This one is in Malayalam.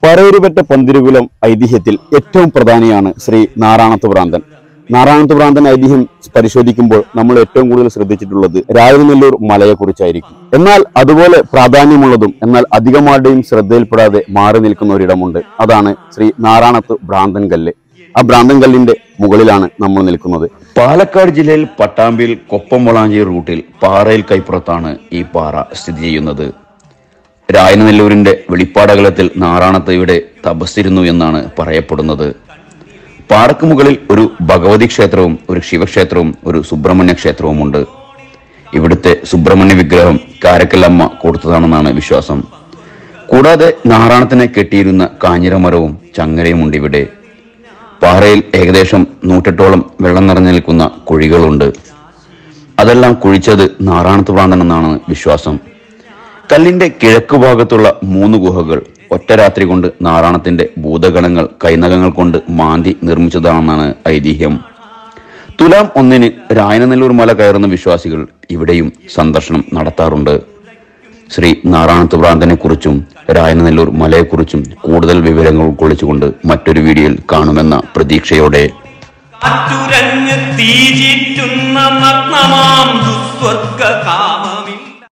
പറയൂരുപറ്റ പന്തിരുകുലം ഐതിഹ്യത്തിൽ ഏറ്റവും പ്രധാനിയാണ് ശ്രീ നാരായണത്ത് ഭ്രാന്തൻ നാരായണത്ത് ഭ്രാന്തൻ ഐതിഹ്യം പരിശോധിക്കുമ്പോൾ നമ്മൾ ഏറ്റവും കൂടുതൽ ശ്രദ്ധിച്ചിട്ടുള്ളത് രാജനെല്ലൂർ മലയെക്കുറിച്ചായിരിക്കും എന്നാൽ അതുപോലെ പ്രാധാന്യമുള്ളതും എന്നാൽ അധികമാരുടെയും ശ്രദ്ധയിൽപ്പെടാതെ മാറി നിൽക്കുന്ന ഒരിടമുണ്ട് അതാണ് ശ്രീ നാരായണത്ത് ഭ്രാന്തൻ കല്ല് ആ ഭ്രാന്തൻ കല്ലിന്റെ മുകളിലാണ് നമ്മൾ നിൽക്കുന്നത് പാലക്കാട് ജില്ലയിൽ പട്ടാമ്പിയിൽ കൊപ്പം വളാഞ്ചേരി റൂട്ടിൽ പാറയിൽ കൈപ്പുറത്താണ് ഈ പാറ സ്ഥിതി ചെയ്യുന്നത് രായനനെല്ലൂരിന്റെ വെളിപ്പാടകലത്തിൽ നാറാണത്തയുടെ തപസ്സിരുന്നു എന്നാണ് പറയപ്പെടുന്നത് പാറക്ക് മുകളിൽ ഒരു ഭഗവതി ക്ഷേത്രവും ഒരു ശിവക്ഷേത്രവും ഒരു സുബ്രഹ്മണ്യ ക്ഷേത്രവുമുണ്ട് ഇവിടുത്തെ സുബ്രഹ്മണ്യ വിഗ്രഹം കാരക്കല്ലമ്മ കൊടുത്തതാണെന്നാണ് വിശ്വാസം കൂടാതെ നാറാണത്തിനെ കെട്ടിയിരുന്ന കാഞ്ഞിരമരവും ചങ്ങരയുമുണ്ട് ഇവിടെ പാറയിൽ ഏകദേശം നൂറ്റെട്ടോളം വെള്ളം നിറഞ്ഞു നിൽക്കുന്ന കുഴികളുണ്ട് അതെല്ലാം കുഴിച്ചത് നാറാണത്ത് ഭ്രാന്തൻ എന്നാണ് വിശ്വാസം കല്ലിന്റെ കിഴക്ക് ഭാഗത്തുള്ള മൂന്ന് ഗുഹകൾ ഒറ്റ രാത്രി കൊണ്ട് നാറാണത്തിന്റെ ഭൂതഗണങ്ങൾ കൈനകങ്ങൾ കൊണ്ട് മാന്തി നിർമ്മിച്ചതാണെന്നാണ് ഐതിഹ്യം തുലാം ഒന്നിന് രായനനെല്ലൂർ മല കയറുന്ന വിശ്വാസികൾ ഇവിടെയും സന്ദർശനം നടത്താറുണ്ട് ശ്രീ നാറാണത്ത് ഭ്രാന്തനെ കുറിച്ചും രായനനെല്ലൂർ മലയെക്കുറിച്ചും കൂടുതൽ വിവരങ്ങൾ ഉൾക്കൊള്ളിച്ചുകൊണ്ട് മറ്റൊരു വീഡിയോയിൽ കാണുമെന്ന പ്രതീക്ഷയോടെ കാറ്റുരഞ്ഞ് തീചിറ്റുന്ന നഗ്നമാം ദുസ്വർഗ